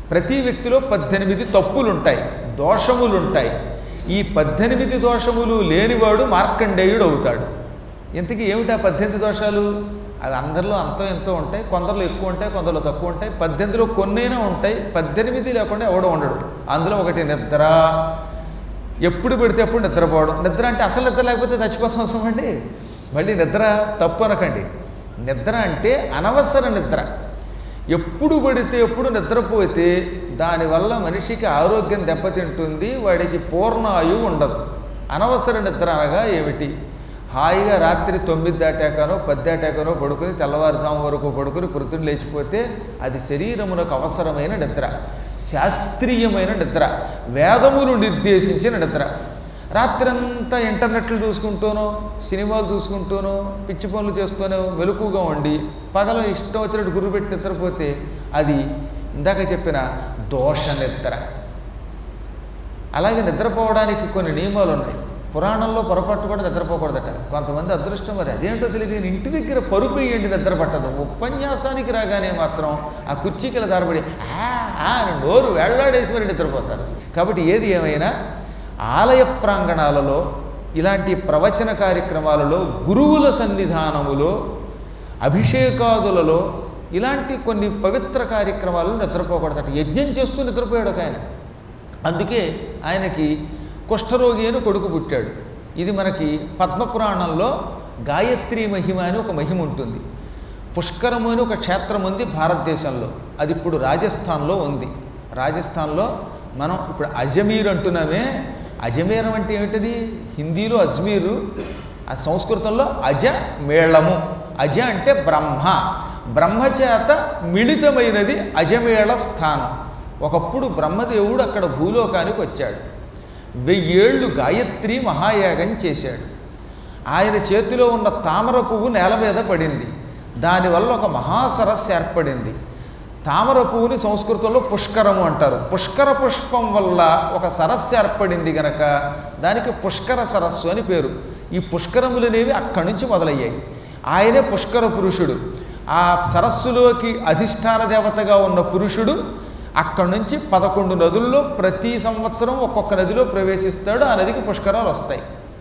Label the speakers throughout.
Speaker 1: ప్రతి వ్యక్తిలో పద్దెనిమిది తప్పులు ఉంటాయి దోషములు ఉంటాయి ఈ పద్దెనిమిది దోషములు లేనివాడు మార్కండేయుడు అవుతాడు ఇంతకీ ఏమిటా పద్దెనిమిది దోషాలు అవి అందరిలో అంతో ఎంతో ఉంటాయి కొందరిలో ఎక్కువ ఉంటాయి కొందరిలో తక్కువ ఉంటాయి పద్దెనిమిదిలో కొన్నైనా ఉంటాయి పద్దెనిమిది లేకుండా ఎవడో ఉండడు అందులో ఒకటి నిద్ర ఎప్పుడు పెడితే ఎప్పుడు నిద్రపోవడం నిద్ర అంటే అసలు నిద్ర లేకపోతే చచ్చిపోతాం అవసరం అండి మళ్ళీ నిద్ర తప్పు అనకండి నిద్ర అంటే అనవసర నిద్ర ఎప్పుడు పడితే ఎప్పుడు నిద్రపోతే దానివల్ల మనిషికి ఆరోగ్యం దెబ్బతింటుంది వాడికి పూర్ణ ఆయువు ఉండదు అనవసర నిద్ర అనగా ఏమిటి హాయిగా రాత్రి తొమ్మిది దాటాకనో పది దాటాకనో పడుకుని తెల్లవారుజాము వరకు పడుకుని పొద్దున్న లేచిపోతే అది శరీరమునకు అవసరమైన నిద్ర శాస్త్రీయమైన నిద్ర వేదములు నిర్దేశించిన నిద్ర రాత్రంతా ఇంటర్నెట్లు చూసుకుంటూనో సినిమాలు చూసుకుంటూనో పిచ్చి పనులు చేస్తూనో వెలుకుగా ఉండి పగల ఇష్టం వచ్చినట్టు గురువు పెట్టి నిద్రపోతే అది ఇందాక చెప్పిన దోష నిద్ర అలాగే నిద్రపోవడానికి కొన్ని నియమాలు ఉన్నాయి పురాణంలో పొరపాటు కూడా నిద్రపోకూడదట కొంతమంది అదృష్టం మరి అదేంటో తెలియదు నేను ఇంటి దగ్గర పరుపు వేయండి నిద్ర పట్టదు ఉపన్యాసానికి రాగానే మాత్రం ఆ కుర్చీకి ఇలా దారబడి ఆ ఆ అని నోరు వేళ్లాడేసి మరి నిద్రపోతారు కాబట్టి ఏది ఏమైనా ఆలయ ప్రాంగణాలలో ఇలాంటి ప్రవచన కార్యక్రమాలలో గురువుల సన్నిధానములో అభిషేకాదులలో ఇలాంటి కొన్ని పవిత్ర కార్యక్రమాలను నిద్రపోకూడదట యజ్ఞం చేస్తూ నిద్రపోయాడు ఒక ఆయన అందుకే ఆయనకి కుష్ఠరోగి అని కొడుకు పుట్టాడు ఇది మనకి పద్మపురాణంలో గాయత్రి మహిమ అని ఒక మహిమ ఉంటుంది పుష్కరము అని ఒక క్షేత్రం ఉంది భారతదేశంలో అది ఇప్పుడు రాజస్థాన్లో ఉంది రాజస్థాన్లో మనం ఇప్పుడు అజమీర్ అంటున్నామే అజమీరం అంటే ఏమిటది హిందీలో అజ్మీరు ఆ సంస్కృతంలో అజ మేళము అజ అంటే బ్రహ్మ బ్రహ్మచేత మిళితమైనది అజమేళ స్థానం ఒకప్పుడు బ్రహ్మదేవుడు అక్కడ భూలోకానికి వచ్చాడు వెయ్యేళ్ళు గాయత్రి మహాయాగం చేశాడు ఆయన చేతిలో ఉన్న తామర పువ్వు నేల మీద పడింది దానివల్ల ఒక మహాసరస్సు ఏర్పడింది తామర పువ్వుని సంస్కృతంలో పుష్కరము అంటారు పుష్కర పుష్పం వల్ల ఒక సరస్సు ఏర్పడింది గనక దానికి పుష్కర సరస్సు అని పేరు ఈ పుష్కరములనేవి అక్కడి నుంచి మొదలయ్యాయి ఆయనే పుష్కర పురుషుడు ఆ సరస్సులోకి అధిష్టాన దేవతగా ఉన్న పురుషుడు అక్కడి నుంచి పదకొండు నదుల్లో ప్రతి సంవత్సరం ఒక్కొక్క నదిలో ప్రవేశిస్తాడు ఆ నదికి పుష్కరాలు వస్తాయి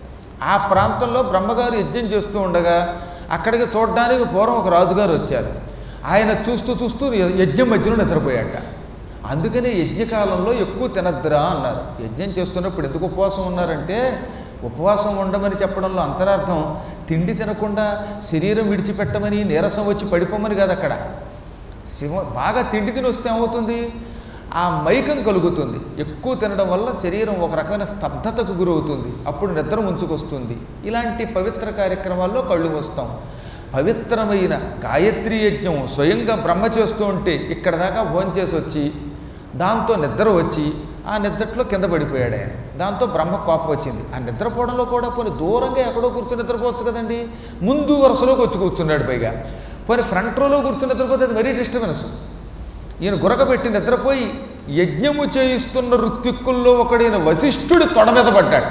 Speaker 1: ఆ ప్రాంతంలో బ్రహ్మగారు యజ్ఞం చేస్తూ ఉండగా అక్కడికి చూడడానికి పూర్వం ఒక రాజుగారు వచ్చారు ఆయన చూస్తూ చూస్తూ యజ్ఞం మధ్యలో నిద్రపోయాట అందుకనే యజ్ఞకాలంలో ఎక్కువ తినద్దురా అన్నారు యజ్ఞం చేస్తున్నప్పుడు ఎందుకు ఉపవాసం ఉన్నారంటే ఉపవాసం ఉండమని చెప్పడంలో అంతరార్థం తిండి తినకుండా శరీరం విడిచిపెట్టమని నీరసం వచ్చి పడిపోమని కాదు అక్కడ శివ బాగా తిండి తిని వస్తే ఏమవుతుంది ఆ మైకం కలుగుతుంది ఎక్కువ తినడం వల్ల శరీరం ఒక రకమైన స్తబ్దతకు గురవుతుంది అప్పుడు నిద్ర ముంచుకొస్తుంది ఇలాంటి పవిత్ర కార్యక్రమాల్లో కళ్ళు వస్తాం పవిత్రమైన గాయత్రి యజ్ఞం స్వయంగా బ్రహ్మ చేస్తూ ఉంటే ఇక్కడ దాకా భోజనం చేసి వచ్చి దాంతో నిద్ర వచ్చి ఆ నిద్రలో కింద పడిపోయాడు ఆయన దాంతో బ్రహ్మ కోపం వచ్చింది ఆ నిద్రపోవడంలో కూడా పోనీ దూరంగా ఎక్కడో కూర్చుని నిద్రపోవచ్చు కదండి ముందు వరుసలోకి వచ్చి కూర్చున్నాడు పైగా పోనీ ఫ్రంట్ రోలో కూర్చుని నిద్రపోతే అది మరీ డిస్టర్బెన్స్ ఈయన గురకబెట్టి నిద్రపోయి యజ్ఞము చేయిస్తున్న ఋత్విక్కుల్లో ఒకడైన వశిష్ఠుడి తొడ మీద పడ్డాట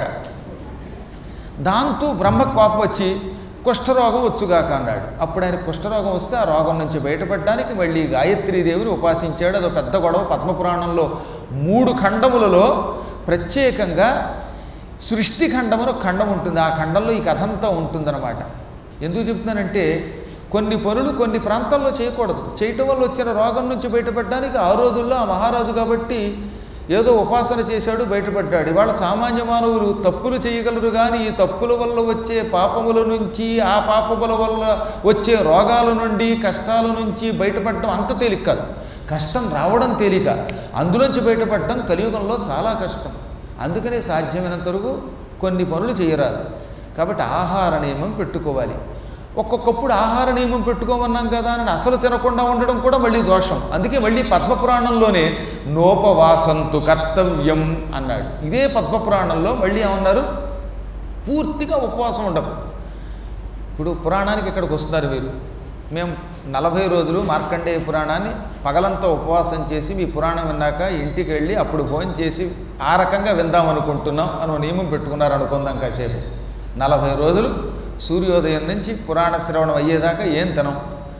Speaker 1: దాంతో బ్రహ్మ కోపం వచ్చి కుష్ఠరోగం వచ్చుగాక అన్నాడు అప్పుడు ఆయన కుష్ఠరోగం వస్తే ఆ రోగం నుంచి బయటపడడానికి మళ్ళీ గాయత్రీదేవిని ఉపాసించాడు అదో పెద్ద గొడవ పద్మపురాణంలో మూడు ఖండములలో ప్రత్యేకంగా సృష్టి ఖండం అని ఒక ఖండం ఉంటుంది ఆ ఖండంలో ఈ కథ అంతా ఉంటుందన్నమాట ఎందుకు చెప్తున్నానంటే కొన్ని పనులు కొన్ని ప్రాంతాల్లో చేయకూడదు చేయటం వల్ల వచ్చిన రోగం నుంచి బయటపడడానికి ఆ రోజుల్లో ఆ మహారాజు కాబట్టి ఏదో ఉపాసన చేశాడు బయటపడ్డాడు ఇవాళ సామాన్య మానవులు తప్పులు చేయగలరు కానీ ఈ తప్పుల వల్ల వచ్చే పాపముల నుంచి ఆ పాపముల వల్ల వచ్చే రోగాల నుండి కష్టాల నుంచి బయటపడడం అంత తేలిక కాదు కష్టం రావడం తేలిక అందులోంచి బయటపడడం కలియుగంలో చాలా కష్టం అందుకనే సాధ్యమైనంత వరకు కొన్ని పనులు చేయరాదు కాబట్టి ఆహార నియమం పెట్టుకోవాలి ఒక్కొక్కప్పుడు ఆహార నియమం పెట్టుకోమన్నాం కదా అని అసలు తినకుండా ఉండడం కూడా మళ్ళీ దోషం అందుకే మళ్ళీ పద్మపురాణంలోనే నోపవాసంతు కర్తవ్యం అన్నాడు ఇదే పద్మపురాణంలో మళ్ళీ ఏమన్నారు పూర్తిగా ఉపవాసం ఉండదు ఇప్పుడు పురాణానికి ఇక్కడికి వస్తున్నారు మీరు మేము నలభై రోజులు మార్కండేయ పురాణాన్ని పగలంతా ఉపవాసం చేసి మీ పురాణం విన్నాక ఇంటికి వెళ్ళి అప్పుడు భోజనం చేసి ఆ రకంగా విందాం అనుకుంటున్నాం అని ఓ నియమం పెట్టుకున్నారు అనుకుందాం కాసేపు నలభై రోజులు సూర్యోదయం నుంచి పురాణ శ్రవణం అయ్యేదాకా ఏం తినం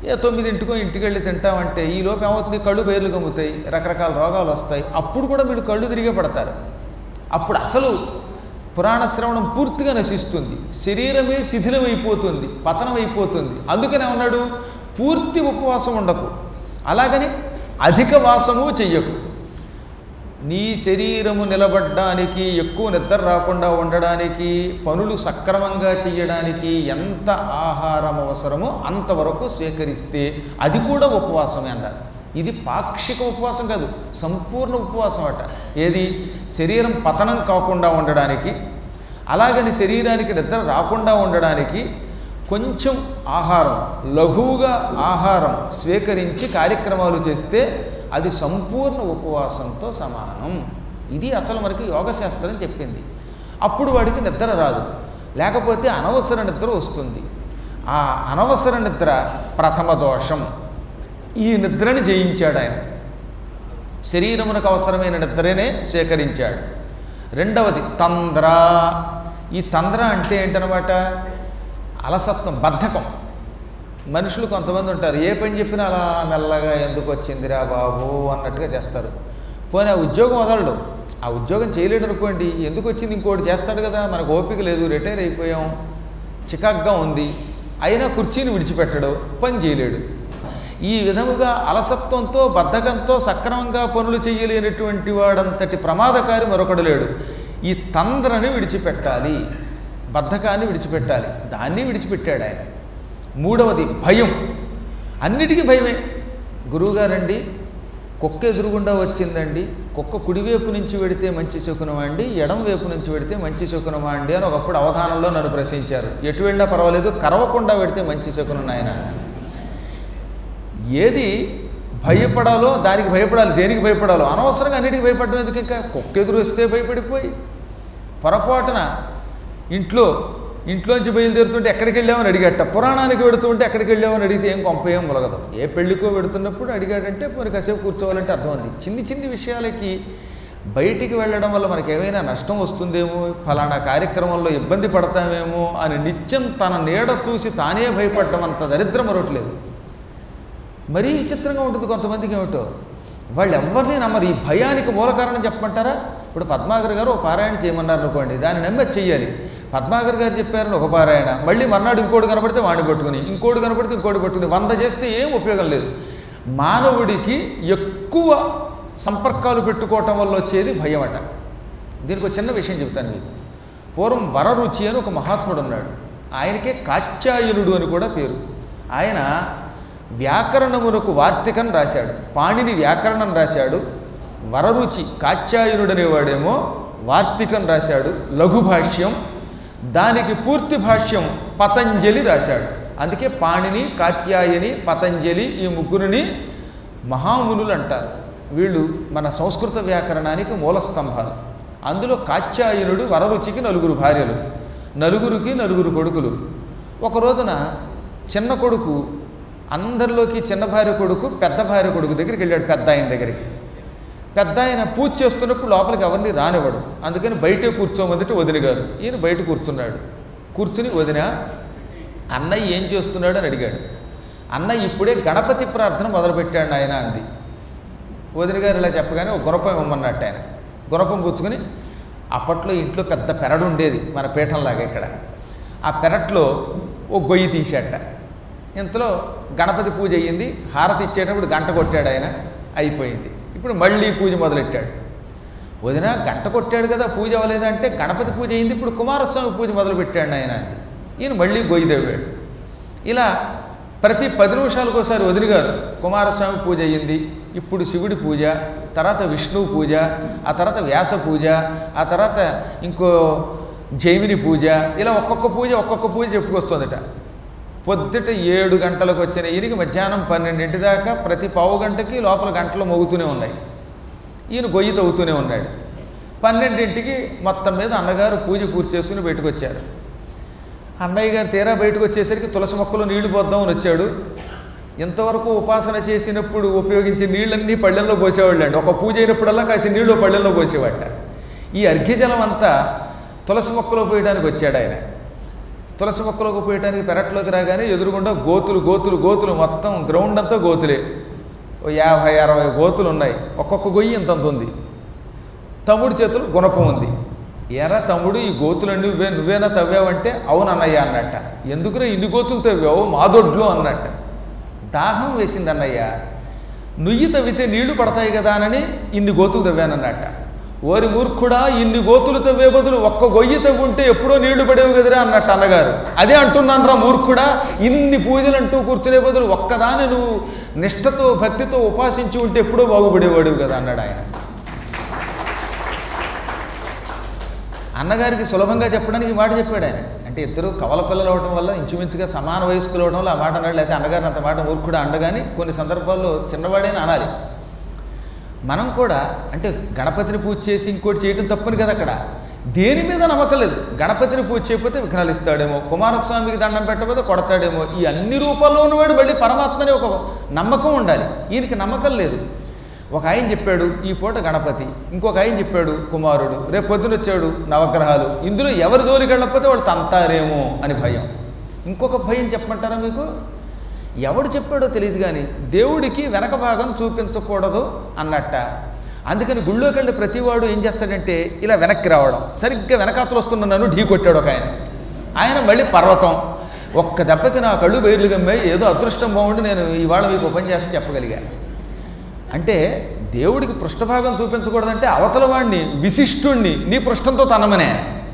Speaker 1: ఏ తొమ్మిదింటికో ఇంటికి వెళ్ళి తింటామంటే ఈ లోపు ఏమవుతుంది కళ్ళు బయర్లు కమ్ముతాయి రకరకాల రోగాలు వస్తాయి అప్పుడు కూడా వీళ్ళు కళ్ళు తిరిగే పడతారు అప్పుడు అసలు పురాణ శ్రవణం పూర్తిగా నశిస్తుంది శరీరమే శిథిలమైపోతుంది పతనమైపోతుంది అందుకనే ఉన్నాడు పూర్తి ఉపవాసం ఉండకు అలాగని అధిక వాసము చెయ్యకు నీ శరీరము నిలబడ్డానికి ఎక్కువ నిద్ర రాకుండా ఉండడానికి పనులు సక్రమంగా చేయడానికి ఎంత ఆహారం అవసరమో అంతవరకు సేకరిస్తే అది కూడా ఉపవాసమే అన్నారు ఇది పాక్షిక ఉపవాసం కాదు సంపూర్ణ ఉపవాసం అట ఏది శరీరం పతనం కాకుండా ఉండడానికి అలాగని శరీరానికి నిద్ర రాకుండా ఉండడానికి కొంచెం ఆహారం లఘువుగా ఆహారం స్వీకరించి కార్యక్రమాలు చేస్తే అది సంపూర్ణ ఉపవాసంతో సమానం ఇది అసలు మనకి యోగశాస్త్రం చెప్పింది అప్పుడు వాడికి నిద్ర రాదు లేకపోతే అనవసర నిద్ర వస్తుంది ఆ అనవసర నిద్ర ప్రథమ దోషం ఈ నిద్రని జయించాడు ఆయన శరీరమునకు అవసరమైన నిద్రనే సేకరించాడు రెండవది తంద్ర ఈ తంద్ర అంటే ఏంటనమాట అలసత్వం బద్ధకం మనుషులు కొంతమంది ఉంటారు ఏ పని చెప్పినా అలా మెల్లగా ఎందుకు వచ్చిందిరా బాబు అన్నట్టుగా చేస్తారు పోనీ ఆ ఉద్యోగం వదలడు ఆ ఉద్యోగం చేయలేడు అనుకోండి ఎందుకు వచ్చింది ఇంకోటి చేస్తాడు కదా మనకు ఓపిక లేదు రిటైర్ అయిపోయాం చికాగ్గా ఉంది అయినా కుర్చీని విడిచిపెట్టడు పని చేయలేడు ఈ విధముగా అలసత్వంతో బద్ధకంతో సక్రమంగా పనులు చేయలేనటువంటి వాడంతటి ప్రమాదకారి మరొకడు లేడు ఈ తంద్రని విడిచిపెట్టాలి బద్ధకాన్ని విడిచిపెట్టాలి దాన్ని విడిచిపెట్టాడు ఆయన మూడవది భయం అన్నిటికీ భయమే గురువుగారండి కుక్క ఎదురుగుండా వచ్చిందండి కుక్క కుడివైపు నుంచి వెడితే మంచి శకునమా అండి ఎడం వైపు నుంచి వెడితే మంచి శకునమా అండి అని ఒకప్పుడు అవధానంలో నన్ను ప్రశ్నించారు ఎటు వెళ్ళినా పర్వాలేదు కరవకుండా వెడితే మంచి శకునం ఆయన ఏది భయపడాలో దానికి భయపడాలి దేనికి భయపడాలో అనవసరంగా అన్నిటికీ భయపడడం ఎందుకు ఇంకా కుక్క ఎదురు వస్తే భయపడిపోయి పొరపాటున ఇంట్లో ఇంట్లోంచి బయలుదేరుతుంటే ఎక్కడికి వెళ్ళామని అడిగట పురాణానికి వెడుతుంటే ఎక్కడికి వెళ్ళామని అడిగితే ఏం కొంపేం మొలగదు ఏ పెళ్ళికో వెడుతున్నప్పుడు అడిగాడంటే మరి కాసేపు కూర్చోవాలంటే అర్థం ఉంది చిన్ని చిన్ని విషయాలకి బయటికి వెళ్ళడం వల్ల మనకి ఏమైనా నష్టం వస్తుందేమో ఫలానా కార్యక్రమంలో ఇబ్బంది పడతామేమో అని నిత్యం తన నీడ చూసి తానే భయపడటం అంత దరిద్రం మరొకట్లేదు మరీ విచిత్రంగా ఉంటుంది కొంతమందికి ఏమిటో వాళ్ళు ఎవరిని నమ్మరు ఈ భయానికి మూల కారణం చెప్పమంటారా ఇప్పుడు పద్మాగర్ గారు ఒక పారాయణ చేయమన్నారు అనుకోండి దాన్ని నమ్మి అది చెయ్యాలి పద్మాగర్ గారు చెప్పారని ఒక పారాయణ మళ్ళీ మర్నాడు ఇంకోటి కనపడితే వాడిని పట్టుకుని ఇంకోటి కనపడితే ఇంకోటి పట్టుకుని వంద చేస్తే ఏం ఉపయోగం లేదు మానవుడికి ఎక్కువ సంపర్కాలు పెట్టుకోవటం వల్ల వచ్చేది భయం అట దీనికి ఒక చిన్న విషయం చెప్తాను మీకు పూర్వం వరరుచి అని ఒక మహాత్ముడు ఉన్నాడు ఆయనకే కాత్యాయనుడు అని కూడా పేరు ఆయన వ్యాకరణమునకు వార్తికం రాశాడు పాణిని వ్యాకరణం రాశాడు వరరుచి కాత్యాయనుడు అనేవాడేమో వార్తికం రాశాడు లఘు భాష్యం దానికి పూర్తి భాష్యం పతంజలి రాశాడు అందుకే పాణిని కాత్యాయని పతంజలి ఈ ముగ్గురిని మహామునులు అంటారు వీళ్ళు మన సంస్కృత వ్యాకరణానికి మూల స్తంభాలు అందులో కాత్యాయనుడు వరరుచికి నలుగురు భార్యలు నలుగురికి నలుగురు కొడుకులు ఒక రోజున చిన్న కొడుకు అందరిలోకి చిన్న భార్య కొడుకు పెద్ద భార్య కొడుకు దగ్గరికి వెళ్ళాడు పెద్ద ఆయన దగ్గరికి పెద్ద ఆయన పూజ చేస్తున్నప్పుడు లోపలికి ఎవరిని రానివ్వడు అందుకని బయటే కూర్చోమందిటి వదిన గారు ఈయన బయట కూర్చున్నాడు కూర్చుని వదిన అన్నయ్య ఏం చేస్తున్నాడు అని అడిగాడు అన్నయ్య ఇప్పుడే గణపతి ప్రార్థన మొదలుపెట్టాడు ఆయన అంది వదిన గారు ఇలా చెప్పగానే ఒక గుణపం ఇవ్వమన్నట్టు ఆయన గుణపం కూర్చుకొని అప్పట్లో ఇంట్లో పెద్ద పెరడు ఉండేది మన పీఠంలాగా ఇక్కడ ఆ పెరట్లో ఓ గొయ్యి తీసేట ఇంతలో గణపతి పూజ అయ్యింది హారతి ఇచ్చేటప్పుడు గంట కొట్టాడు ఆయన అయిపోయింది ఇప్పుడు మళ్ళీ పూజ మొదలెట్టాడు వదిన గంట కొట్టాడు కదా పూజ అవ్వలేదంటే గణపతి పూజ అయింది ఇప్పుడు కుమారస్వామి పూజ మొదలుపెట్టాడు ఆయన అంది ఈయన మళ్ళీ గొయ్యి తవ్వాడు ఇలా ప్రతి పది నిమిషాలకు ఒకసారి వదిలి గారు కుమారస్వామి పూజ అయ్యింది ఇప్పుడు శివుడి పూజ తర్వాత విష్ణువు పూజ ఆ తర్వాత వ్యాస పూజ ఆ తర్వాత ఇంకో జైమిని పూజ ఇలా ఒక్కొక్క పూజ ఒక్కొక్క పూజ చెప్పుకొస్తుందట పొద్దుట ఏడు గంటలకు వచ్చిన ఈయనకి మధ్యాహ్నం పన్నెండింటి దాకా ప్రతి పావు గంటకి లోపల గంటలు మోగుతూనే ఉన్నాయి ఈయన గొయ్యి తవ్వుతూనే ఉన్నాడు పన్నెండింటికి మొత్తం మీద అన్నగారు పూజ పూర్తి చేసుకుని బయటకు వచ్చారు అన్నయ్య గారు తీరా బయటకు వచ్చేసరికి తులసి మొక్కలో నీళ్లు పోద్దామని వచ్చాడు ఇంతవరకు ఉపాసన చేసినప్పుడు ఉపయోగించే నీళ్ళన్నీ పళ్ళెంలో పోసేవాళ్ళు అండి ఒక పూజ అయినప్పుడల్లా కాసి నీళ్ళు పళ్ళెంలో పోసేవాట ఈ అర్ఘ్యజలం అంతా తులసి మొక్కలో పోయడానికి వచ్చాడు ఆయన తులసి మొక్కలోకి పోయటానికి పెరట్లోకి రాగానే ఎదురుగుండా గోతులు గోతులు గోతులు మొత్తం గ్రౌండ్ అంతా గోతులే ఓ యాభై అరవై గోతులు ఉన్నాయి ఒక్కొక్క గొయ్యి ఇంతంత ఉంది తమ్ముడి చేతులు గుణపం ఉంది ఎరా తమ్ముడు ఈ గోతులన్నీ నువ్వే నువ్వేనా తవ్వావంటే అవును అన్నయ్య అన్నట్ట ఎందుకురా ఇన్ని గోతులు తవ్వావు మా దొడ్లు అన్నట్ట దాహం వేసింది అన్నయ్య నుయ్యి తవ్వితే నీళ్లు పడతాయి కదా అని ఇన్ని గోతులు తవ్వానన్నట్ట ఓరి మూర్ఖుడా ఇన్ని గోతులు తవ్వే బదులు ఒక్క గొయ్యి తవ్వుంటే ఎప్పుడో నీళ్లు పడేవి కదరా అన్నట్టు అన్నగారు అదే అంటున్నాను రా మూర్ఖుడా ఇన్ని పూజలు అంటూ కూర్చునే బదులు ఒక్కదాని నువ్వు నిష్ఠతో భక్తితో ఉపాసించి ఉంటే ఎప్పుడో బాగుపడేవాడివి కదా అన్నాడు ఆయన అన్నగారికి సులభంగా చెప్పడానికి ఈ మాట చెప్పాడు ఆయన అంటే ఇద్దరు కవల పిల్లలు అవడం వల్ల ఇంచుమించుగా సమాన వయస్కులు అవడం వల్ల ఆ మాట అన్నాడు లేకపోతే అన్నగారిని అంత మాట మూర్ఖుడు అండగాని కొన్ని సందర్భాల్లో చిన్నవాడైనా అనాలి మనం కూడా అంటే గణపతిని పూజ చేసి ఇంకోటి చేయడం తప్పని కదా అక్కడ దేని మీద నమ్మకం లేదు గణపతిని పూజ చేయకపోతే విఘ్నాలు ఇస్తాడేమో కుమారస్వామికి దండం పెట్టకపోతే కొడతాడేమో ఈ అన్ని రూపాల్లో ఉన్నవాడు మళ్ళీ పరమాత్మని ఒక నమ్మకం ఉండాలి ఈయనకి నమ్మకం లేదు ఒక ఆయన చెప్పాడు ఈ పూట గణపతి ఇంకొక ఆయన చెప్పాడు కుమారుడు రేపు పొద్దున వచ్చాడు నవగ్రహాలు ఇందులో ఎవరి జోలికి వెళ్ళకపోతే వాడు తంతారేమో అని భయం ఇంకొక భయం చెప్పమంటారా మీకు ఎవడు చెప్పాడో తెలియదు కానీ దేవుడికి వెనక భాగం చూపించకూడదు అన్నట్ట అందుకని గుళ్ళోకి వెళ్ళి ప్రతివాడు ఏం చేస్తాడంటే ఇలా వెనక్కి రావడం సరిగ్గా వెనకాతలు వస్తున్న నన్ను ఢీ కొట్టాడు ఒక ఆయన ఆయన మళ్ళీ పర్వతం ఒక్క దెబ్బకి నా కళ్ళు బయర్లు గమ్మాయి ఏదో అదృష్టం బాగుండి నేను ఇవాళ మీకు ఓపెన్ చేసి చెప్పగలిగాను అంటే దేవుడికి పృష్ఠభాగం చూపించకూడదంటే అవతల వాడిని విశిష్టుణ్ణి నీ పృష్ఠంతో తనమనే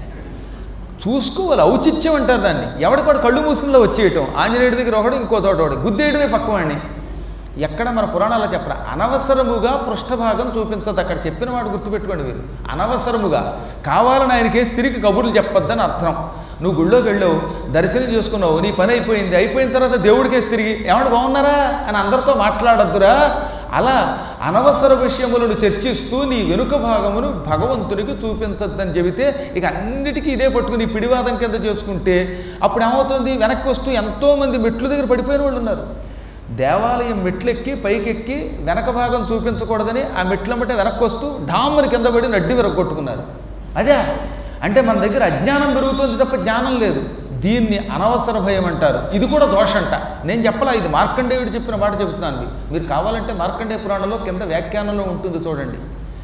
Speaker 1: చూసుకోవాలి ఔచిత్యం అంటారు దాన్ని ఎవడికాడు కళ్ళు మూసుకునిలో వచ్చేయటం ఆంజనేయుడి దగ్గర ఒకడు ఇంకో చోట ఒకడు గుద్దేయడమే పక్కవాడిని ఎక్కడ మన పురాణాల్లో చెప్పరా అనవసరముగా పృష్ఠభాగం చూపించదు అక్కడ చెప్పిన వాడు గుర్తుపెట్టుకోండి మీరు అనవసరముగా కావాలని ఆయనకేసి తిరిగి కబుర్లు చెప్పొద్దని అర్థం నువ్వు గుళ్ళోకి వెళ్ళావు దర్శనం చేసుకున్నావు నీ పని అయిపోయింది అయిపోయిన తర్వాత దేవుడికేసి తిరిగి ఏమంటే బాగున్నారా అని అందరితో మాట్లాడొద్దురా అలా అనవసర విషయములను చర్చిస్తూ నీ వెనుక భాగమును భగవంతునికి చూపించద్దని చెబితే ఇక అన్నిటికీ ఇదే పట్టుకుని ఈ పిడివాదం కింద చేసుకుంటే అప్పుడు ఏమవుతుంది వెనక్కి వస్తూ ఎంతోమంది మెట్ల దగ్గర పడిపోయిన వాళ్ళు ఉన్నారు దేవాలయం మెట్లెక్కి పైకెక్కి వెనక భాగం చూపించకూడదని ఆ మెట్లమ్మటే వెనక్కి వస్తూ డామ్మని కింద పడి నడ్డి విరగొట్టుకున్నారు అదే అంటే మన దగ్గర అజ్ఞానం పెరుగుతుంది తప్ప జ్ఞానం లేదు దీన్ని అనవసర భయం అంటారు ఇది కూడా దోషంట నేను చెప్పలా ఇది మార్కండేయుడు చెప్పిన మాట చెబుతున్నాను మీకు. మీరు కావాలంటే మార్కండేయ పురాణంలో కింద వ్యాఖ్యానంలో ఉంటుంది చూడండి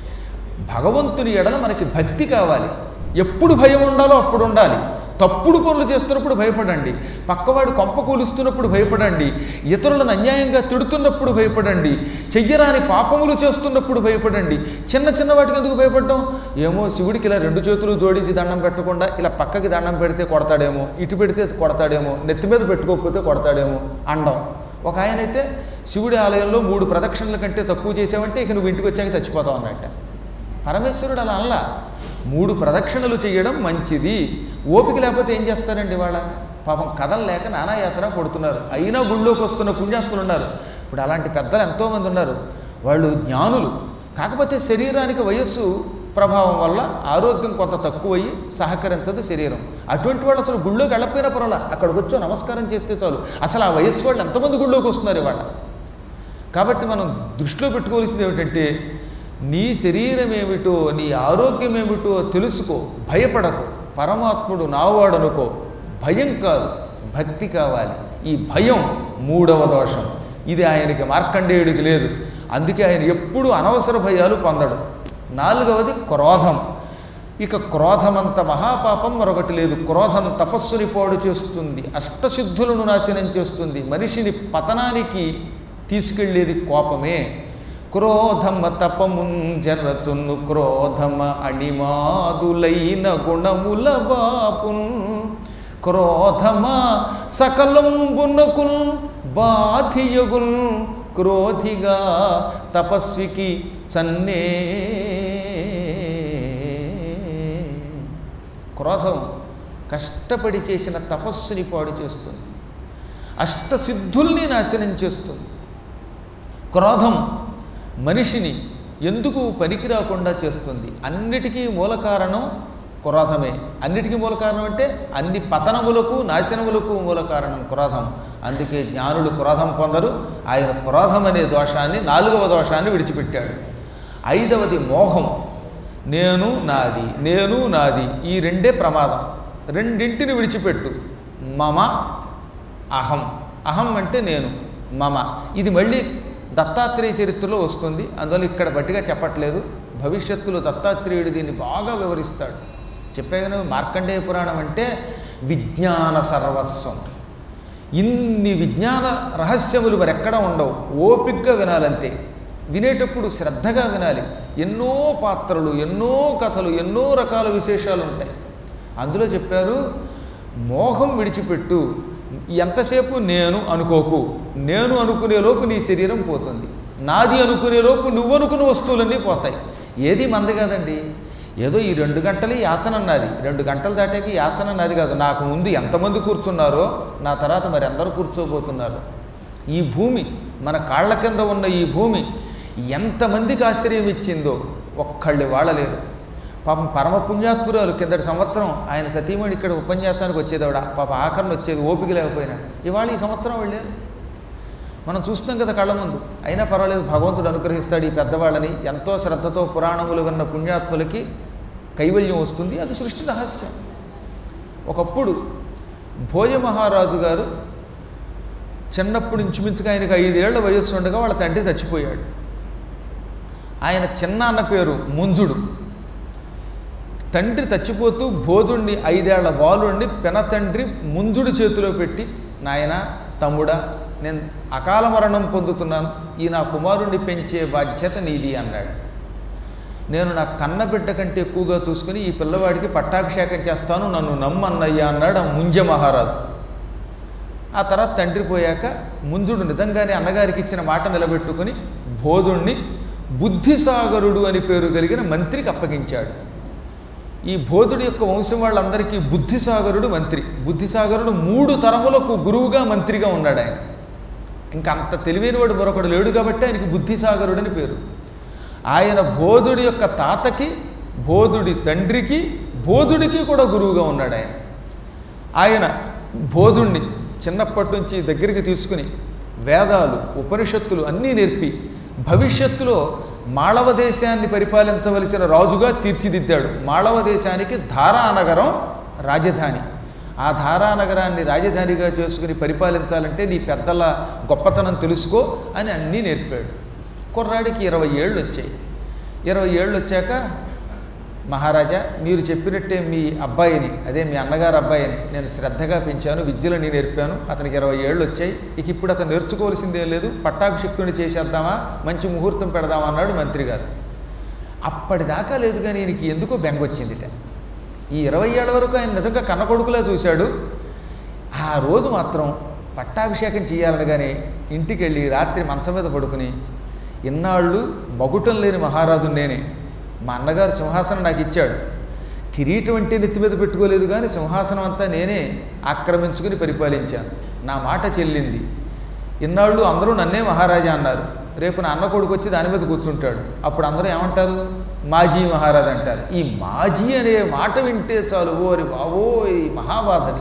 Speaker 1: భగవంతుని ఎడల మనకి భక్తి కావాలి ఎప్పుడు భయం ఉండాలో అప్పుడు ఉండాలి తప్పుడు పనులు చేస్తున్నప్పుడు భయపడండి పక్కవాడు కొంప కూలుస్తున్నప్పుడు భయపడండి ఇతరులను అన్యాయంగా తిడుతున్నప్పుడు భయపడండి చెయ్యరాని పాపములు చేస్తున్నప్పుడు భయపడండి చిన్న చిన్న వాటికి ఎందుకు భయపడడం ఏమో శివుడికి ఇలా రెండు చేతులు జోడించి దండం పెట్టకుండా ఇలా పక్కకి దండం పెడితే కొడతాడేమో ఇటు పెడితే కొడతాడేమో నెత్తి మీద పెట్టుకోకపోతే కొడతాడేమో అండం ఒక ఆయన అయితే శివుడి ఆలయంలో మూడు ప్రదక్షిణల కంటే తక్కువ చేసావంటే ఇక నువ్వు ఇంటికి వచ్చాక చచ్చిపోతావు అన్నట్ట పరమేశ్వరుడు అలా అనలా మూడు ప్రదక్షిణలు చేయడం మంచిది ఓపిక లేకపోతే ఏం చేస్తారండి వాళ్ళ పాపం కథలు లేక నానాయాత్ర పడుతున్నారు అయినా గుళ్ళోకి వస్తున్న పుణ్యాత్ములు ఉన్నారు ఇప్పుడు అలాంటి పెద్దలు ఎంతోమంది ఉన్నారు వాళ్ళు జ్ఞానులు కాకపోతే శరీరానికి వయస్సు ప్రభావం వల్ల ఆరోగ్యం కొంత తక్కువయ్యి సహకరించదు శరీరం అటువంటి వాళ్ళు అసలు గుళ్ళోకి వెళ్ళకపోయినా పర్వాలా అక్కడికి వచ్చో నమస్కారం చేస్తే చాలు అసలు ఆ వయస్సు వాళ్ళు ఎంతమంది గుళ్ళోకి వస్తున్నారు ఇవాళ కాబట్టి మనం దృష్టిలో పెట్టుకోవాల్సింది ఏమిటంటే నీ శరీరం ఏమిటో నీ ఆరోగ్యం ఏమిటో తెలుసుకో భయపడకు పరమాత్ముడు నావాడు అనుకో భయం కాదు భక్తి కావాలి ఈ భయం మూడవ దోషం ఇది ఆయనకి మార్కండేయుడికి లేదు అందుకే ఆయన ఎప్పుడూ అనవసర భయాలు పొందడు నాలుగవది క్రోధం ఇక క్రోధమంత మహాపాపం మరొకటి లేదు క్రోధం తపస్సుని పాడు చేస్తుంది అష్టసిద్ధులను నాశనం చేస్తుంది మనిషిని పతనానికి తీసుకెళ్ళేది కోపమే క్రోధమ తపముంజరచును క్రోధమ అణిమాదులైన గుణముల బాపున్ క్రోధమ సకలంబునకుల్ బాధియగుల్ క్రోధిగా తపస్వికి చన్నే క్రోధం కష్టపడి చేసిన తపస్సుని పాడు చేస్తుంది అష్టసిద్ధుల్ని నాశనం చేస్తుంది క్రోధం మనిషిని ఎందుకు పనికి రాకుండా చేస్తుంది అన్నిటికీ మూల కారణం క్రోధమే అన్నిటికీ మూల కారణం అంటే అన్ని పతనములకు నాశనములకు మూల కారణం క్రోధం అందుకే జ్ఞానులు క్రోధం పొందరు ఆయన క్రోధం అనే దోషాన్ని నాలుగవ దోషాన్ని విడిచిపెట్టాడు ఐదవది మోహం నేను నాది నేను నాది ఈ రెండే ప్రమాదం రెండింటిని విడిచిపెట్టు మమ అహం అహం అంటే నేను మమ ఇది మళ్ళీ దత్తాత్రేయ చరిత్రలో వస్తుంది అందువల్ల ఇక్కడ బట్టిగా చెప్పట్లేదు భవిష్యత్తులో దత్తాత్రేయుడు దీన్ని బాగా వివరిస్తాడు చెప్పే కదా మార్కండేయ పురాణం అంటే విజ్ఞాన సర్వస్వం ఇన్ని విజ్ఞాన రహస్యములు మరెక్కడా ఉండవు ఓపిగ్గా వినాలంతే వినేటప్పుడు శ్రద్ధగా వినాలి ఎన్నో పాత్రలు ఎన్నో కథలు ఎన్నో రకాల విశేషాలు ఉంటాయి అందులో చెప్పారు మోహం విడిచిపెట్టు ఎంతసేపు నేను అనుకోకు నేను అనుకునేలోపు నీ శరీరం పోతుంది నాది అనుకునేలోపు నువ్వు అనుకున్న వస్తువులన్నీ పోతాయి ఏది మంది కాదండి ఏదో ఈ రెండు గంటలు ఈ ఆసనం నాది రెండు గంటలు దాటాక ఈ ఆసనం నాది కాదు నాకు ముందు ఎంతమంది కూర్చున్నారో నా తర్వాత మరి అందరూ కూర్చోబోతున్నారు ఈ భూమి మన కాళ్ళ కింద ఉన్న ఈ భూమి ఎంతమందికి ఆశ్చర్యం ఇచ్చిందో ఒక్కళ్ళు వాడలేరు పాపం పరమ పుణ్యాత్మురాలు కిందటి సంవత్సరం ఆయన సతీమణి ఇక్కడ ఉపన్యాసానికి వచ్చేది ఆవిడ పాప ఆఖరణ వచ్చేది ఓపిక లేకపోయినా ఇవాళ ఈ సంవత్సరం వెళ్ళారు మనం చూస్తున్నాం కదా కళ్ళ ముందు అయినా పర్వాలేదు భగవంతుడు అనుగ్రహిస్తాడు ఈ పెద్దవాళ్ళని ఎంతో శ్రద్ధతో పురాణములు విన్న పుణ్యాత్ములకి కైవల్యం వస్తుంది అది సృష్టి రహస్యం ఒకప్పుడు భోజ మహారాజు గారు చిన్నప్పుడు ఇంచుమించుగా ఆయనకు ఐదేళ్ల వయస్సు ఉండగా వాళ్ళ తండ్రి చచ్చిపోయాడు ఆయన చిన్నాన్న పేరు ముంజుడు తండ్రి చచ్చిపోతూ బోధుణ్ణి ఐదేళ్ల బాలుణ్ణి పెన తండ్రి ముంజుడి చేతిలో పెట్టి నాయన తమ్ముడా నేను అకాల మరణం పొందుతున్నాను ఈ నా కుమారుణ్ణి పెంచే బాధ్యత నీది అన్నాడు నేను నా కన్న బిడ్డ కంటే ఎక్కువగా చూసుకుని ఈ పిల్లవాడికి పట్టాభిషేకం చేస్తాను నన్ను నమ్మన్నయ్యా అన్నాడు ఆ ముంజ మహారాజు ఆ తర్వాత తండ్రి పోయాక ముంజుడు నిజంగానే అన్నగారికి ఇచ్చిన మాట నిలబెట్టుకుని బోధుణ్ణి బుద్ధిసాగరుడు అని పేరు కలిగిన మంత్రికి అప్పగించాడు ఈ బోధుడి యొక్క వంశం వాళ్ళందరికీ బుద్ధిసాగరుడు మంత్రి బుద్ధిసాగరుడు మూడు తరములకు గురువుగా మంత్రిగా ఉన్నాడు ఆయన ఇంకా అంత తెలివైనవాడు మరొకడు లేడు కాబట్టి ఆయనకి బుద్ధిసాగరుడు అని పేరు ఆయన బోధుడి యొక్క తాతకి బోధుడి తండ్రికి బోధుడికి కూడా గురువుగా ఉన్నాడు ఆయన ఆయన బోధుణ్ణి చిన్నప్పటి నుంచి దగ్గరికి తీసుకుని వేదాలు ఉపనిషత్తులు అన్నీ నేర్పి భవిష్యత్తులో మాళవ దేశాన్ని పరిపాలించవలసిన రాజుగా తీర్చిదిద్దాడు మాళవ దేశానికి ధారానగరం రాజధాని ఆ ధారానగరాన్ని రాజధానిగా చేసుకుని పరిపాలించాలంటే నీ పెద్దల గొప్పతనం తెలుసుకో అని అన్నీ నేర్పాడు కుర్రాడికి ఇరవై ఏళ్ళు వచ్చాయి ఇరవై ఏళ్ళు వచ్చాక మహారాజా మీరు చెప్పినట్టే మీ అబ్బాయిని అదే మీ అన్నగారు అబ్బాయిని నేను శ్రద్ధగా పెంచాను విద్యలో నేను నేర్పాను అతనికి ఇరవై ఏళ్ళు వచ్చాయి ఇక ఇప్పుడు అతను నేర్చుకోవాల్సిందేం లేదు పట్టాభిషిక్తుని చేసేద్దామా మంచి ముహూర్తం పెడదామా అన్నాడు మంత్రి గారు అప్పటిదాకా లేదు కానీ ఈయనకి ఎందుకో బెంగొచ్చిందిట ఈ ఇరవై ఏళ్ళ వరకు ఆయన నిజంగా కన్న కొడుకులా చూశాడు ఆ రోజు మాత్రం పట్టాభిషేకం చేయాలనగానే ఇంటికి వెళ్ళి రాత్రి మంచం మీద పడుకుని ఇన్నాళ్ళు మగుటం లేని మహారాజు నేనే మా అన్నగారు సింహాసనం నాకు ఇచ్చాడు కిరీటం అంటే నెత్తి మీద పెట్టుకోలేదు కానీ సింహాసనం అంతా నేనే ఆక్రమించుకుని పరిపాలించాను నా మాట చెల్లింది ఇన్నాళ్ళు అందరూ నన్నే మహారాజా అన్నారు రేపు నా అన్న కొడుకు వచ్చి దాని మీద కూర్చుంటాడు అప్పుడు అందరూ ఏమంటారు మాజీ మహారాజు అంటారు ఈ మాజీ అనే మాట వింటే చాలు ఓరి బావోయ్ మహాబాధని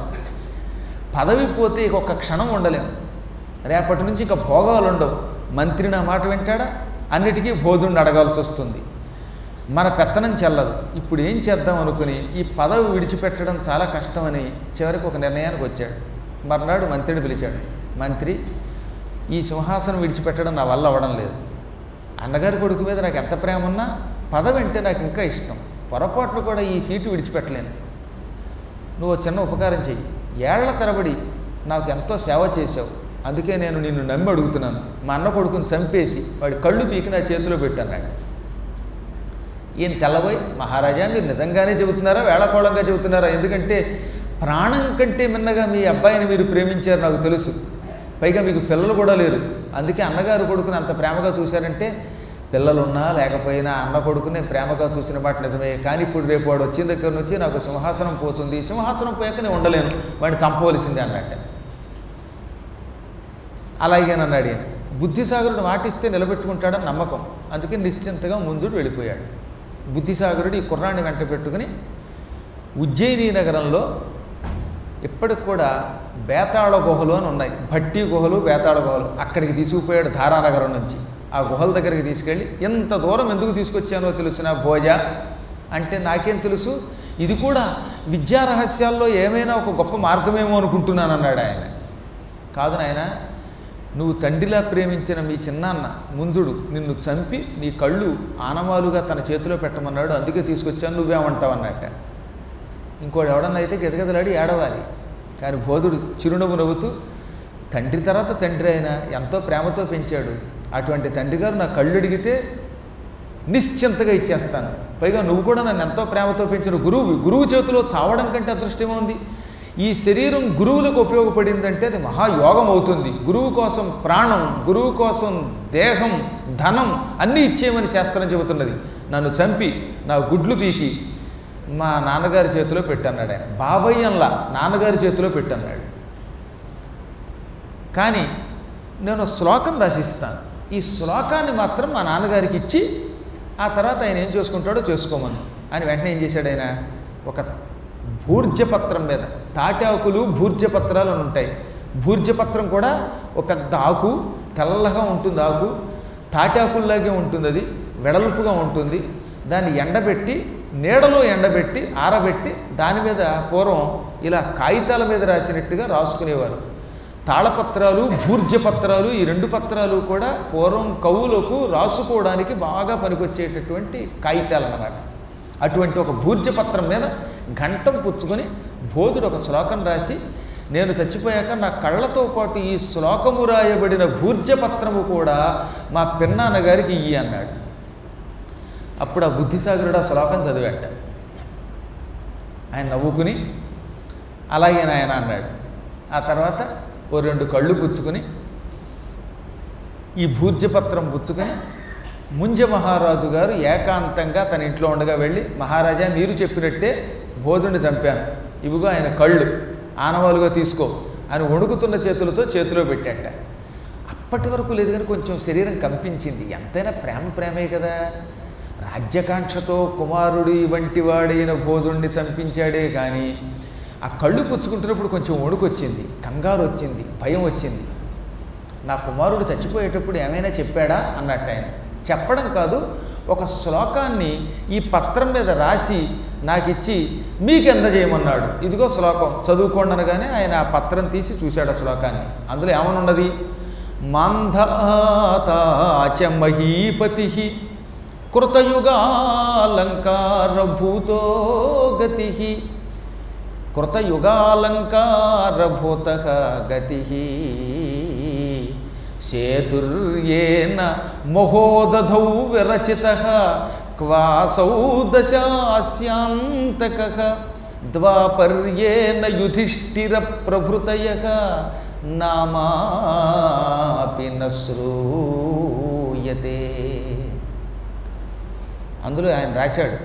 Speaker 1: పదవి పోతే ఇక ఒక్క క్షణం ఉండలేం రేపటి నుంచి ఇంకా భోగాలు ఉండవు మంత్రి నా మాట వింటాడా అన్నిటికీ బోధుడిని అడగాల్సి వస్తుంది మన పెత్తనం చెల్లదు ఇప్పుడు ఏం చేద్దాం అనుకుని ఈ పదవి విడిచిపెట్టడం చాలా కష్టమని చివరికి ఒక నిర్ణయానికి వచ్చాడు మర్నాడు మంత్రిని పిలిచాడు మంత్రి ఈ సింహాసనం విడిచిపెట్టడం నా వల్ల అవ్వడం లేదు అన్నగారి కొడుకు మీద నాకు ఎంత ప్రేమ ఉన్నా పదవి అంటే నాకు ఇంకా ఇష్టం పొరపాట్లు కూడా ఈ సీటు విడిచిపెట్టలేను నువ్వు ఓ చిన్న ఉపకారం చెయ్యి ఏళ్ల తరబడి నాకు ఎంతో సేవ చేసావు అందుకే నేను నిన్ను నమ్మి అడుగుతున్నాను మా అన్న కొడుకుని చంపేసి వాడి కళ్ళు పీకి నా చేతిలో పెట్టన్నాడు ఈయన తెల్లబోయి మహారాజా మీరు నిజంగానే చెబుతున్నారా వేళకోళంగా చెబుతున్నారా ఎందుకంటే ప్రాణం కంటే మిన్నగా మీ అబ్బాయిని మీరు ప్రేమించారు నాకు తెలుసు పైగా మీకు పిల్లలు కూడా లేరు అందుకే అన్నగారు కొడుకుని అంత ప్రేమగా చూశారంటే పిల్లలున్నా లేకపోయినా అన్న కొడుకునే ప్రేమగా చూసిన మాట నిజమే కానీ ఇప్పుడు రేపు వాడు వచ్చిన దగ్గర నుంచి నాకు సింహాసనం పోతుంది సింహాసనం పోయాక నేను ఉండలేను వాడిని చంపవలసిందే అన్నట్టే అలాగేనన్నాడు ఈయన బుద్ధిసాగరుడు మాటిస్తే నిలబెట్టుకుంటాడని నమ్మకం అందుకే నిశ్చింతగా ముందుడు వెళ్ళిపోయాడు బుద్ధిసాగరుడు ఈ కుర్రాన్ని వెంట పెట్టుకుని ఉజ్జయిని నగరంలో ఇప్పటికి కూడా బేతాళ గుహలు అని ఉన్నాయి భట్టి గుహలు బేతాళ గుహలు అక్కడికి తీసుకుపోయాడు ధారానగరం నుంచి ఆ గుహల దగ్గరికి తీసుకెళ్ళి ఎంత దూరం ఎందుకు తీసుకొచ్చానో తెలుసిన భోజ అంటే నాకేం తెలుసు ఇది కూడా విద్యా రహస్యాల్లో ఏమైనా ఒక గొప్ప మార్గమేమో అనుకుంటున్నాను అన్నాడు ఆయన కాదు నాయన నువ్వు తండ్రిలా ప్రేమించిన మీ చిన్నాన్న ముందుడు నిన్ను చంపి నీ కళ్ళు ఆనవాలుగా తన చేతిలో పెట్టమన్నాడు అందుకే తీసుకొచ్చాను నువ్వేమంటావు అన్నట్ట ఇంకోటి ఎవడన్నా అయితే గిజగిజలాడి ఏడవాలి కానీ బోధుడు చిరునవ్వు నవ్వుతూ తండ్రి తర్వాత తండ్రి అయినా ఎంతో ప్రేమతో పెంచాడు అటువంటి తండ్రి గారు నా కళ్ళు అడిగితే నిశ్చింతగా ఇచ్చేస్తాను పైగా నువ్వు కూడా నన్ను ఎంతో ప్రేమతో పెంచిన గురువు గురువు చేతిలో చావడం కంటే అదృష్టమే ఉంది ఈ శరీరం గురువులకు ఉపయోగపడిందంటే అది మహాయోగం అవుతుంది గురువు కోసం ప్రాణం గురువు కోసం దేహం ధనం అన్నీ ఇచ్చేయమని శాస్త్రం చెబుతున్నది నన్ను చంపి నా గుడ్లు పీకి మా నాన్నగారి చేతిలో పెట్టన్నాడు ఆయన బాబయ్యంలా నాన్నగారి చేతిలో పెట్టన్నాడు కానీ నేను శ్లోకం రాసిస్తాను ఈ శ్లోకాన్ని మాత్రం మా నాన్నగారికి ఇచ్చి ఆ తర్వాత ఆయన ఏం చేసుకుంటాడో చేసుకోమను అని వెంటనే ఏం చేశాడు ఆయన ఒక భూర్జపత్రం మీద తాటాకులు భూర్జపత్రాలు అని ఉంటాయి భూర్జపత్రం కూడా ఒక పెద్ద ఆకు తెల్లగా ఉంటుంది ఆకు తాటాకుల్లాగే ఉంటుంది అది వెడల్పుగా ఉంటుంది దాన్ని ఎండబెట్టి నీడలో ఎండబెట్టి ఆరబెట్టి దాని మీద పూర్వం ఇలా కాగితాల మీద రాసినట్టుగా రాసుకునేవారు తాళపత్రాలు భూర్జపత్రాలు ఈ రెండు పత్రాలు కూడా పూర్వం కవులకు రాసుకోవడానికి బాగా పనికొచ్చేటటువంటి కాగితాలు అన్నమాట అటువంటి ఒక భూర్జపత్రం మీద ఘంటం పుచ్చుకొని బోధుడు ఒక శ్లోకం రాసి నేను చచ్చిపోయాక నా కళ్ళతో పాటు ఈ శ్లోకము రాయబడిన భూర్జపత్రము కూడా మా పిన్నాన్న గారికి ఇయ్యి అన్నాడు అప్పుడు ఆ బుద్ధిసాగరుడు ఆ శ్లోకం చదివాట ఆయన నవ్వుకుని అలాగే నాయన అన్నాడు ఆ తర్వాత ఓ రెండు కళ్ళు పుచ్చుకొని ఈ భూర్జపత్రం పుచ్చుకొని ముంజ మహారాజు గారు ఏకాంతంగా తన ఇంట్లో ఉండగా వెళ్ళి మహారాజా మీరు చెప్పినట్టే బోధుని చంపాను ఇవిగో ఆయన కళ్ళు ఆనవాలుగా తీసుకో అని వణుకుతున్న చేతులతో చేతిలో పెట్టాట అప్పటి వరకు లేదు కానీ కొంచెం శరీరం కంపించింది ఎంతైనా ప్రేమ ప్రేమే కదా రాజ్యకాంక్షతో కుమారుడి వంటి వాడైన బోధుణ్ణి చంపించాడే కానీ ఆ కళ్ళు పుచ్చుకుంటున్నప్పుడు కొంచెం వణుకొచ్చింది కంగారు వచ్చింది భయం వచ్చింది నా కుమారుడు చచ్చిపోయేటప్పుడు ఏమైనా చెప్పాడా అన్నట్టు ఆయన చెప్పడం కాదు ఒక శ్లోకాన్ని ఈ పత్రం మీద రాసి నాకు ఇచ్చి మీకు అందజేయమన్నాడు ఇదిగో శ్లోకం చదువుకోండి అనగానే ఆయన ఆ పత్రం తీసి చూశాడు ఆ శ్లోకాన్ని అందులో ఏమనున్నది మాంధాతాచ మహీపతి కృతయుగాలంకారభూతో గతి కృతయుగాలంకారభూత గతి సేతుర్యేన మహోదధౌ విరచిత క్వాసౌ దశాస్యాంతక ద్వాపర్యేన యుధిష్ఠిర ప్రభృతయ నామాపి న శ్రూయతే అందులో ఆయన రాశాడు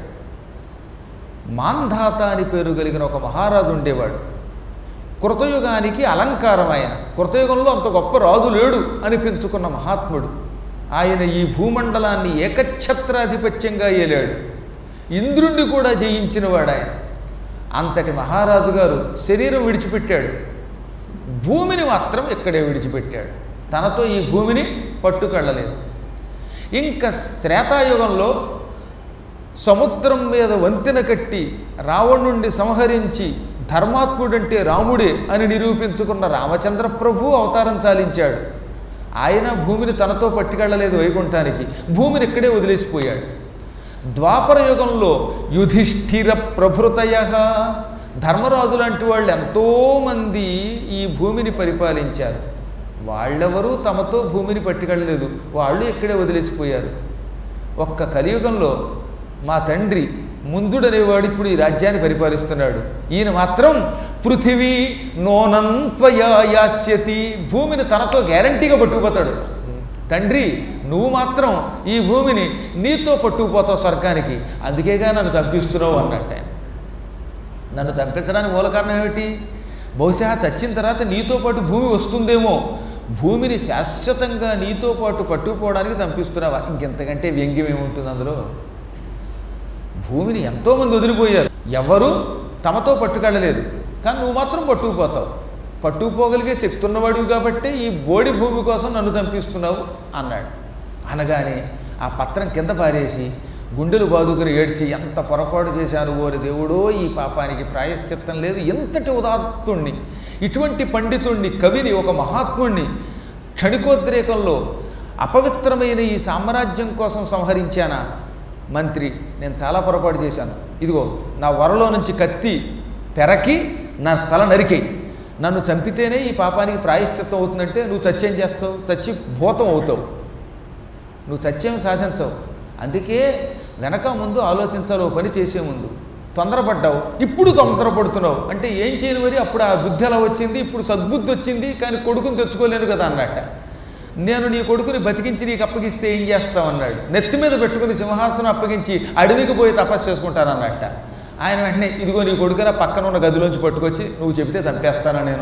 Speaker 1: మాంధాత అని పేరు కలిగిన ఒక మహారాజు ఉండేవాడు కృతయుగానికి అలంకారం ఆయన కృతయుగంలో అంత గొప్ప రాజు లేడు అనిపించుకున్న మహాత్ముడు ఆయన ఈ భూమండలాన్ని ఏకఛత్రాధిపత్యంగా ఏలాడు ఇంద్రుణ్ణి కూడా జయించినవాడు ఆయన అంతటి మహారాజు గారు శరీరం విడిచిపెట్టాడు భూమిని మాత్రం ఇక్కడే విడిచిపెట్టాడు తనతో ఈ భూమిని పట్టుకెళ్ళలేదు ఇంకా త్రేతాయుగంలో సముద్రం మీద వంతెన కట్టి రావణుణ్ణి సంహరించి ధర్మాత్ముడంటే రాముడే అని నిరూపించుకున్న రామచంద్ర ప్రభు అవతారం చాలించాడు ఆయన భూమిని తనతో పట్టుకెళ్ళలేదు వైకుంఠానికి భూమిని ఇక్కడే వదిలేసిపోయాడు ద్వాపర యుగంలో యుధిష్ఠిర ప్రభృతయ ధర్మరాజు లాంటి వాళ్ళు ఎంతోమంది ఈ భూమిని పరిపాలించారు వాళ్ళెవరూ తమతో భూమిని పట్టుకెళ్ళలేదు వాళ్ళు ఇక్కడే వదిలేసిపోయారు ఒక్క కలియుగంలో మా తండ్రి ముందుడనేవాడు ఇప్పుడు ఈ రాజ్యాన్ని పరిపాలిస్తున్నాడు ఈయన మాత్రం పృథివీ నోనంత్వయా యాస్యతి భూమిని తనతో గ్యారంటీగా పట్టుకుపోతాడు తండ్రి నువ్వు మాత్రం ఈ భూమిని నీతో పట్టుకుపోతావు స్వర్గానికి అందుకేగా నన్ను చంపిస్తున్నావు అన్నట్టు ఆయన నన్ను చంపించడానికి మూల కారణం ఏమిటి బహుశా చచ్చిన తర్వాత నీతో పాటు భూమి వస్తుందేమో భూమిని శాశ్వతంగా నీతో పాటు పట్టుకుపోవడానికి చంపిస్తున్నావా ఇంకెంతకంటే వ్యంగ్యం ఏముంటుంది అందులో భూమిని ఎంతోమంది వదిలిపోయారు ఎవరు తమతో పట్టుకెళ్ళలేదు కానీ నువ్వు మాత్రం పట్టుకుపోతావు పట్టుకుపోగలిగే శక్తి ఉన్నవాడివి కాబట్టి ఈ బోడి భూమి కోసం నన్ను చంపిస్తున్నావు అన్నాడు అనగానే ఆ పత్రం కింద పారేసి గుండెలు బాదుకుని ఏడ్చి ఎంత పొరపాటు చేశాను ఓరి దేవుడో ఈ పాపానికి ప్రాయశ్చిత్తం లేదు ఎంతటి ఉదాత్తుణ్ణి ఇటువంటి పండితుణ్ణి కవిని ఒక మహాత్ముణ్ణి క్షణికోద్రేకంలో అపవిత్రమైన ఈ సామ్రాజ్యం కోసం సంహరించానా మంత్రి నేను చాలా పొరపాటు చేశాను ఇదిగో నా వరలో నుంచి కత్తి తెరకి నా తల నరికేయి నన్ను చంపితేనే ఈ పాపానికి ప్రాయశ్చిత్తం అవుతుందంటే నువ్వు చచ్చేం చేస్తావు చచ్చి భూతం అవుతావు నువ్వు సత్యం సాధించవు అందుకే వెనక ముందు ఆలోచించాలి ఓ పని చేసే ముందు తొందరపడ్డావు ఇప్పుడు తొందరపడుతున్నావు అంటే ఏం చేయను మరి అప్పుడు ఆ బుద్ధి ఎలా వచ్చింది ఇప్పుడు సద్బుద్ధి వచ్చింది కానీ కొడుకుని తెచ్చుకోలేను కదా అన్నట్ట నేను నీ కొడుకుని బతికించి నీకు అప్పగిస్తే ఏం చేస్తావు అన్నాడు నెత్తి మీద పెట్టుకుని సింహాసనం అప్పగించి అడవికి పోయి తపస్సు చేసుకుంటానన్నట్ట ఆయన వెంటనే ఇదిగో నీ కొడుకున పక్కన ఉన్న గదిలోంచి పట్టుకొచ్చి నువ్వు చెబితే చంపేస్తానా నేను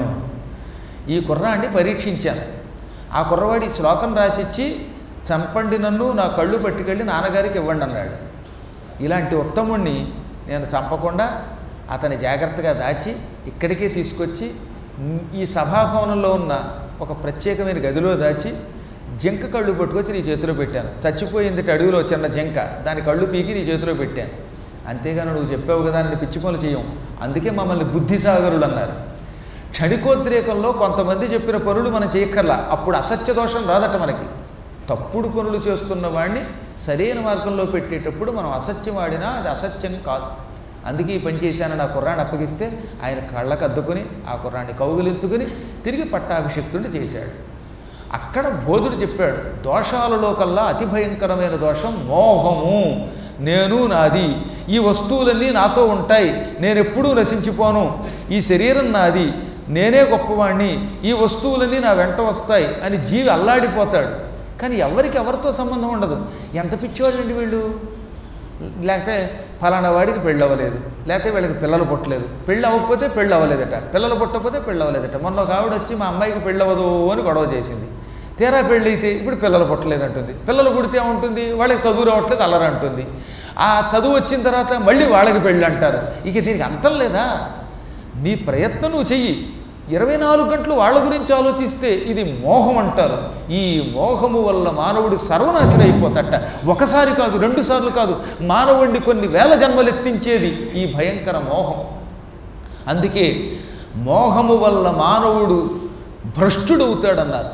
Speaker 1: ఈ కుర్రాన్ని పరీక్షించాను ఆ కుర్రవాడి శ్లోకం రాసిచ్చి చంపండి నన్ను నా కళ్ళు పట్టుకెళ్ళి నాన్నగారికి ఇవ్వండి అన్నాడు ఇలాంటి ఉత్తముణ్ణి నేను చంపకుండా అతని జాగ్రత్తగా దాచి ఇక్కడికే తీసుకొచ్చి మ్, ఈ సభాభవనంలో ఉన్న ఒక ప్రత్యేకమైన గదిలో దాచి జింక కళ్ళు పట్టుకొచ్చి నీ చేతిలో పెట్టాను చచ్చిపోయింది అడవిలో చిన్న జింక దాని కళ్ళు పీకి నీ చేతిలో పెట్టాను అంతేగాని నువ్వు చెప్పావు కదా అని పిచ్చి పనులు చేయం అందుకే మమ్మల్ని బుద్ధిసాగరులు అన్నారు క్షణికోద్రేకంలో కొంతమంది చెప్పిన పనులు మనం చేయక్కర్లా అప్పుడు అసత్య దోషం రాదట మనకి తప్పుడు పనులు చేస్తున్న వాడిని సరైన మార్గంలో పెట్టేటప్పుడు మనం అసత్యం ఆడినా అది అసత్యం కాదు అందుకే ఈ పని చేశానని ఆ కుర్రాన్ని అప్పగిస్తే ఆయన కళ్ళకు అద్దుకొని ఆ కుర్రాన్ని కౌగిలించుకుని తిరిగి పట్టాభిషిక్తుడిని చేశాడు అక్కడ బోధుడు చెప్పాడు దోషాలలో కల్లా అతి భయంకరమైన దోషం మోహము నేను నాది ఈ వస్తువులన్నీ నాతో ఉంటాయి నేను ఎప్పుడూ నశించిపోను ఈ శరీరం నాది నేనే గొప్పవాణ్ణి ఈ వస్తువులన్నీ నా వెంట వస్తాయి అని జీవి అల్లాడిపోతాడు కానీ ఎవరికి ఎవరితో సంబంధం ఉండదు ఎంత పిచ్చివాళ్ళండి వీళ్ళు లేకపోతే ఫలానా వాడికి పెళ్ళి అవ్వలేదు లేకపోతే వీళ్ళకి పిల్లలు పుట్టలేదు పెళ్ళి అవ్వకపోతే పెళ్ళి అవ్వలేదట పిల్లలు పుట్టకపోతే పెళ్ళి అవ్వలేదట మొన్న ఒక ఆవిడ వచ్చి మా అమ్మాయికి పెళ్ళి అవ్వదు అని గొడవ చేసింది తీరా పెళ్ళి అయితే ఇప్పుడు పిల్లలు పుట్టలేదు అంటుంది పిల్లలు పుడితే ఉంటుంది వాళ్ళకి చదువు రావట్లేదు అల్లరి అంటుంది ఆ చదువు వచ్చిన తర్వాత మళ్ళీ వాళ్ళకి పెళ్ళి అంటారు ఇక దీనికి అంతం లేదా నీ ప్రయత్నం నువ్వు చెయ్యి ఇరవై నాలుగు గంటలు వాళ్ళ గురించి ఆలోచిస్తే ఇది మోహం అంటారు ఈ మోహము వల్ల మానవుడు సర్వనాశనం అయిపోతట ఒకసారి కాదు రెండు సార్లు కాదు మానవుడిని కొన్ని వేల జన్మలు ఎత్తించేది ఈ భయంకర మోహం అందుకే మోహము వల్ల మానవుడు భ్రష్టుడవుతాడన్నారు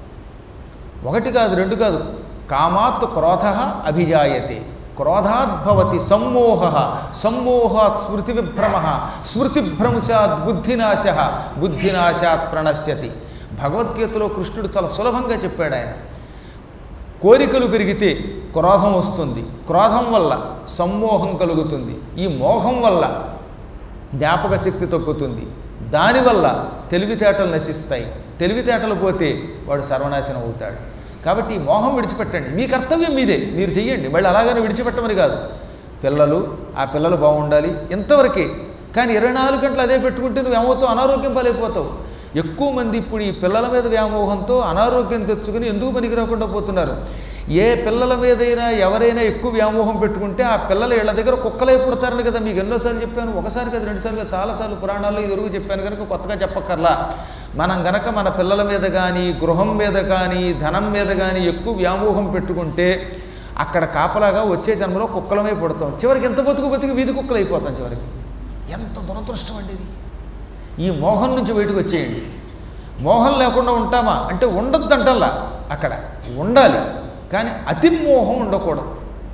Speaker 1: ఒకటి కాదు రెండు కాదు కామాత్ క్రోధ అభిజాయతే క్రోధాద్భవతి సమ్మోహ సమ్మోహాత్ స్మృతి విభ్రమ స్మృతిభ్రంశాత్ బుద్ధినాశ బుద్ధినాశాత్ ప్రణశ్యతి భగవద్గీతలో కృష్ణుడు చాలా సులభంగా చెప్పాడు ఆయన కోరికలు పెరిగితే క్రోధం వస్తుంది క్రోధం వల్ల సమ్మోహం కలుగుతుంది ఈ మోహం వల్ల జ్ఞాపక శక్తి తగ్గుతుంది దానివల్ల తెలివితేటలు నశిస్తాయి తెలివితేటలు పోతే వాడు సర్వనాశనం అవుతాడు కాబట్టి ఈ మోహం విడిచిపెట్టండి మీ కర్తవ్యం మీదే మీరు చెయ్యండి మళ్ళీ అలాగనే విడిచిపెట్టమని కాదు పిల్లలు ఆ పిల్లలు బాగుండాలి ఇంతవరకే కానీ ఇరవై నాలుగు గంటలు అదే పెట్టుకుంటే నువ్వు ఏమవుతావు అనారోగ్యం పాలైపోతావు ఎక్కువ మంది ఇప్పుడు ఈ పిల్లల మీద వ్యామోహంతో అనారోగ్యం తెచ్చుకుని ఎందుకు పనికి రాకుండా పోతున్నారు ఏ పిల్లల మీదైనా ఎవరైనా ఎక్కువ వ్యామోహం పెట్టుకుంటే ఆ పిల్లలు ఇళ్ళ దగ్గర కుక్కలై పుడతారని కదా మీకు ఎన్నోసార్లు చెప్పాను ఒకసారి కదా రెండుసార్లు కదా చాలాసార్లు పురాణాల్లో ఇది ఎరుగు చెప్పాను కనుక కొత్తగా చెప్పక్కర్లా మనం గనక మన పిల్లల మీద కానీ గృహం మీద కానీ ధనం మీద కానీ ఎక్కువ వ్యామోహం పెట్టుకుంటే అక్కడ కాపలాగా వచ్చే జన్మలో కుక్కలమై పుడతాం చివరికి ఎంత బతుకు బతికి వీధి కుక్కలు అయిపోతాం చివరికి ఎంత దురదృష్టం అండి ఇది ఈ మోహం నుంచి బయటకు వచ్చేయండి మోహం లేకుండా ఉంటామా అంటే ఉండొద్దంటల్లా అక్కడ ఉండాలి కానీ అతి మోహం ఉండకూడదు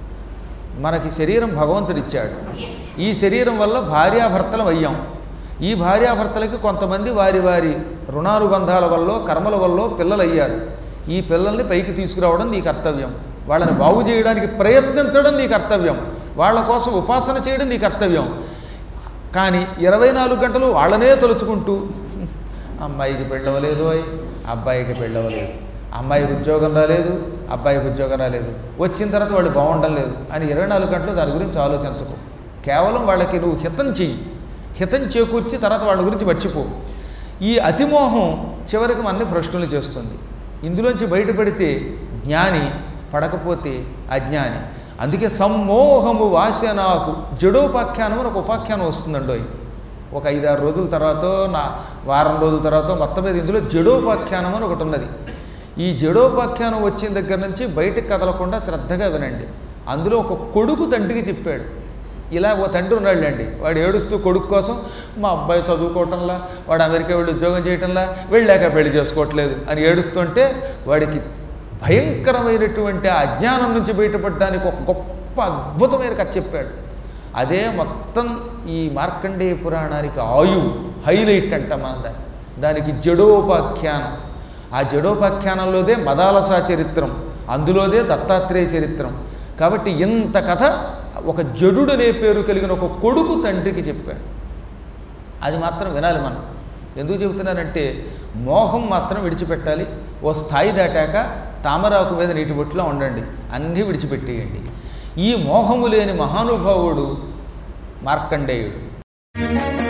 Speaker 1: మనకి శరీరం భగవంతుడు ఇచ్చాడు ఈ శరీరం వల్ల భార్యాభర్తలం అయ్యాం ఈ భార్యాభర్తలకి కొంతమంది వారి వారి రుణానుబంధాల వల్ల కర్మల వల్ల పిల్లలు అయ్యారు ఈ పిల్లల్ని పైకి తీసుకురావడం నీ కర్తవ్యం వాళ్ళని బాగు చేయడానికి ప్రయత్నించడం నీ కర్తవ్యం వాళ్ళ కోసం ఉపాసన చేయడం నీ కర్తవ్యం కానీ ఇరవై నాలుగు గంటలు వాళ్ళనే తలుచుకుంటూ అమ్మాయికి పెళ్ళవలేదు అయ్ అబ్బాయికి పెళ్ళవలేదు అమ్మాయికి ఉద్యోగం రాలేదు అబ్బాయికి ఉద్యోగం రాలేదు వచ్చిన తర్వాత వాళ్ళు బాగుండడం లేదు అని ఇరవై నాలుగు గంటలు దాని గురించి ఆలోచించకు కేవలం వాళ్ళకి నువ్వు హితం చెయ్యి హితం చేకూర్చి తర్వాత వాళ్ళ గురించి మర్చిపో ఈ అతిమోహం చివరికి మనని ప్రశ్నలు చేస్తుంది ఇందులోంచి బయటపడితే జ్ఞాని పడకపోతే అజ్ఞాని అందుకే సమ్మోహము వాసనాకు జడోపాఖ్యానం అని ఒక ఉపాఖ్యానం వస్తుందండోయ్ ఒక ఐదారు రోజుల తర్వాత నా వారం రోజుల తర్వాత మొత్తం మీద ఇందులో జడోపాఖ్యానం అని ఒకటి ఉన్నది ఈ జడోపాఖ్యానం వచ్చిన దగ్గర నుంచి బయటకు కదలకుండా శ్రద్ధగా వినండి అందులో ఒక కొడుకు తండ్రికి చెప్పాడు ఇలా ఓ తండ్రి ఉన్నాడులేండి వాడు ఏడుస్తూ కొడుకు కోసం మా అబ్బాయి చదువుకోవటంలా వాడు అమెరికా వెళ్ళి ఉద్యోగం చేయటంలా వెళ్ళాక పెళ్లి చేసుకోవట్లేదు అని ఏడుస్తుంటే వాడికి భయంకరమైనటువంటి ఆ అజ్ఞానం నుంచి బయటపడడానికి ఒక గొప్ప అద్భుతమైన కథ చెప్పాడు అదే మొత్తం ఈ మార్కండేయ పురాణానికి ఆయువు హైలైట్ అంట మనం దాన్ని దానికి జడోపాఖ్యానం ఆ జడోపాఖ్యానంలోదే మదాలస చరిత్రం అందులోదే దత్తాత్రేయ చరిత్రం కాబట్టి ఇంత కథ ఒక జడుడనే పేరు కలిగిన ఒక కొడుకు తండ్రికి చెప్పాడు అది మాత్రం వినాలి మనం ఎందుకు చెబుతున్నానంటే మోహం మాత్రం విడిచిపెట్టాలి ఓ స్థాయి దాటాక తామరాకు మీద నీటి బొట్టులో ఉండండి అన్నీ విడిచిపెట్టేయండి ఈ మోహము లేని మహానుభావుడు మార్కండేయుడు